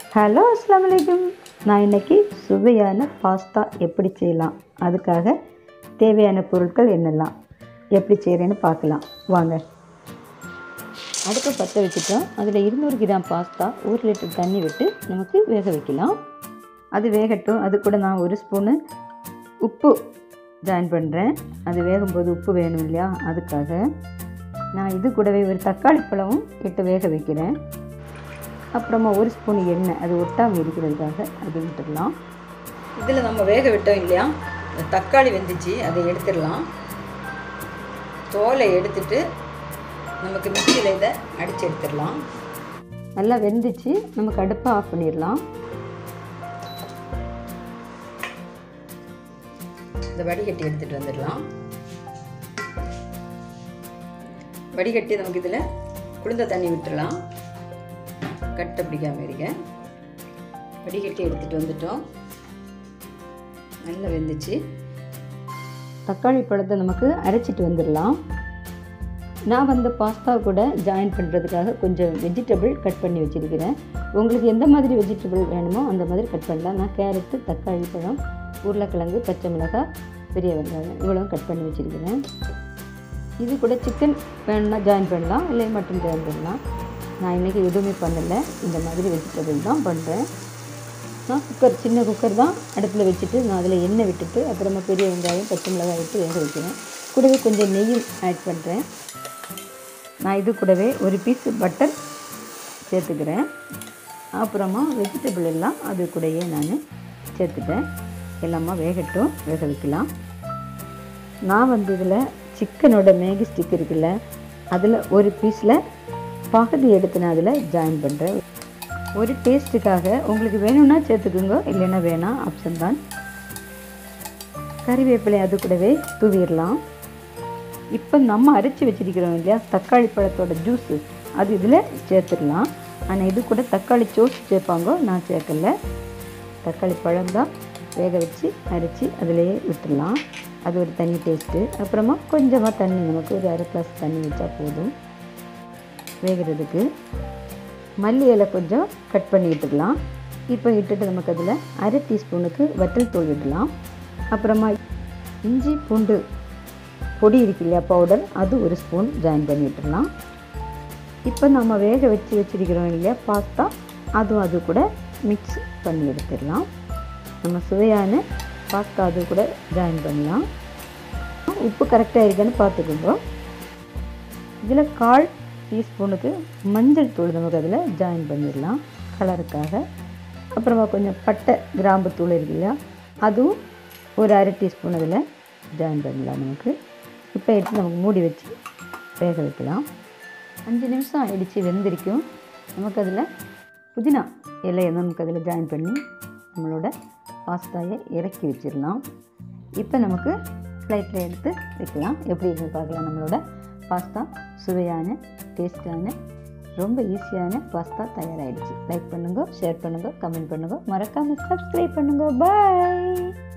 hello அஸ்லாம் வலைக்கும் நான் இன்னைக்கு சுவையான பாஸ்தா எப்படி செய்யலாம் அதுக்காக தேவையான பொருட்கள் என்னெல்லாம் எப்படி செய்கிறேன்னு பார்க்கலாம் வாங்க அடுப்பை பற்ற வச்சுட்டோம் அதில் இருநூறு கிராம் பாஸ்தா ஒரு லிட்டர் தண்ணி விட்டு நமக்கு வேக வைக்கலாம் அது வேகட்டும் அது கூட நான் ஒரு ஸ்பூனு உப்பு ஜாயின் பண்ணுறேன் அது வேகும்போது உப்பு வேணும் இல்லையா அதுக்காக நான் இது கூடவே ஒரு தக்காளி பழமும் இட்டு வேக வைக்கிறேன் அப்புறமா ஒரு ஸ்பூன் எண்ணெய் அது ஒட்டாமல் இருக்கிறதுக்காக அது விட்டுடலாம் இதில் நம்ம வேக விட்டோம் இல்லையா இந்த தக்காளி வெந்துச்சு அதை எடுத்துடலாம் தோலை எடுத்துட்டு நமக்கு மிக்சியில் இதை அடித்து எடுத்துடலாம் நல்லா வெந்துச்சு நமக்கு அடுப்பை ஆஃப் பண்ணிடலாம் இந்த வடிகட்டி எடுத்துகிட்டு வந்துடலாம் வடிகட்டி நமக்கு இதில் குளிர்ந்த தண்ணி விட்டுடலாம் கட்டை பிடிக்காம இருக்க வடிகட்டி எடுத்துகிட்டு வந்துட்டோம் நல்லா வெந்துச்சு தக்காளி பழத்தை நமக்கு அரைச்சிட்டு வந்துடலாம் நான் வந்து பாஸ்தா கூட ஜாயின் பண்ணுறதுக்காக கொஞ்சம் வெஜிடபிள் கட் பண்ணி வச்சுருக்கிறேன் உங்களுக்கு எந்த மாதிரி வெஜிடபிள் வேணுமோ அந்த மாதிரி கட் பண்ணலாம் நான் கேரட்டு தக்காளி பழம் உருளைக்கிழங்கு பச்சை மிளகாய் பெரிய வெங்காயம் இவ்வளோ கட் பண்ணி வச்சுருக்கிறேன் இது கூட சிக்கன் வேணும்னா ஜாயின் பண்ணலாம் இல்லை மட்டன் ஜாயின் பண்ணலாம் நான் இன்றைக்கி எதுவுமே பண்ணலை இந்த மாதிரி வெஜிடபிள் தான் பண்ணுறேன் நான் குக்கர் சின்ன குக்கர் தான் அடுப்பில் வச்சுட்டு நான் அதில் எண்ணெய் விட்டுட்டு அப்புறமா பெரிய வெங்காயம் பச்சை மிளகாய் விட்டு வேக வைக்கிறேன் கூடவே கொஞ்சம் நெய்யும் ஆட் பண்ணுறேன் நான் இது கூடவே ஒரு பீஸ் பட்டர் சேர்த்துக்கிறேன் அப்புறமா வெஜிடபிள் எல்லாம் அது கூடயே நான் சேர்த்துட்டேன் எல்லாமா வேகட்டும் வேக வைக்கலாம் நான் வந்து இதில் சிக்கனோட மேகி ஸ்டிக் இருக்குல்ல அதில் ஒரு பீஸில் பகுதி எடுத்து நான் அதில் ஜாயின் பண்ணுறேன் ஒரு டேஸ்ட்டுக்காக உங்களுக்கு வேணும்னா சேர்த்துக்குங்க இல்லைன்னா வேணாம் ஆப்ஷன் தான் கறிவேப்பிலை அது கூடவே தூவிடலாம் இப்போ நம்ம அரைச்சி வச்சிருக்கிறோம் இல்லையா தக்காளி பழத்தோட ஜூஸு அது இதில் சேர்த்துடலாம் ஆனால் இது கூட தக்காளி சோஸ் சேர்ப்பாங்க நான் சேர்க்கல தக்காளி பழம் தான் வேக வச்சு அரைச்சி அதிலேயே விட்டுடலாம் அது ஒரு தனி டேஸ்ட்டு அப்புறமா கொஞ்சமாக தண்ணி நமக்கு ஒரு அரை கிளாஸ் தண்ணி வச்சா போதும் வேகிறதுக்கு மல்லி இலை கொஞ்சம் கட் பண்ணி விட்டுடலாம் இப்போ இட்டுட்டு நமக்கு அதில் அரை டீஸ்பூனுக்கு வத்தல் தூள் விடலாம் அப்புறமா இஞ்சி பூண்டு பொடி இருக்கு இல்லையா பவுடர் அது ஒரு ஸ்பூன் ஜாயின் பண்ணி விட்டுடலாம் இப்போ நம்ம வேக வச்சு வச்சுருக்கிறோம் இல்லையா பாஸ்தா அதுவும் அது கூட மிக்ஸ் பண்ணி எடுத்துடலாம் நம்ம சுவையான பாஸ்தா அது கூட ஜாயின் பண்ணலாம் உப்பு கரெக்டாக இருக்கான்னு பார்த்துக்கோங்க இதில் கால் டீஸ்பூனுக்கு மஞ்சள் தூள் நமக்கு அதில் ஜாயின் பண்ணிடலாம் கலருக்காக அப்புறமா கொஞ்சம் பட்டை கிராம்பு தூள் இருக்கு இல்லையா அதுவும் ஒரு அரை டீஸ்பூன் அதில் ஜாயின் பண்ணலாம் நமக்கு இப்போ எடுத்து நமக்கு மூடி வச்சு வேக வைக்கலாம் அஞ்சு நிமிஷம் ஆயிடுச்சு வெந்திருக்கும் நமக்கு அதில் புதினா இலையை நமக்கு அதில் ஜாயின் பண்ணி நம்மளோட பாஸ்தாயை இறக்கி வச்சிடலாம் இப்போ நமக்கு ஃப்ளைட்டில் எடுத்து வைக்கலாம் எப்படி இருக்குன்னு பார்க்கலாம் நம்மளோட பாஸ்தா சுவையான டேஸ்டான ரொம்ப ஈஸியான பாஸ்தா தயாராகிடுச்சு லைக் பண்ணுங்க ஷேர் பண்ணுங்க கமெண்ட் பண்ணுங்க மறக்காமல் சப்ஸ்கிரைப் பண்ணுங்க பாய்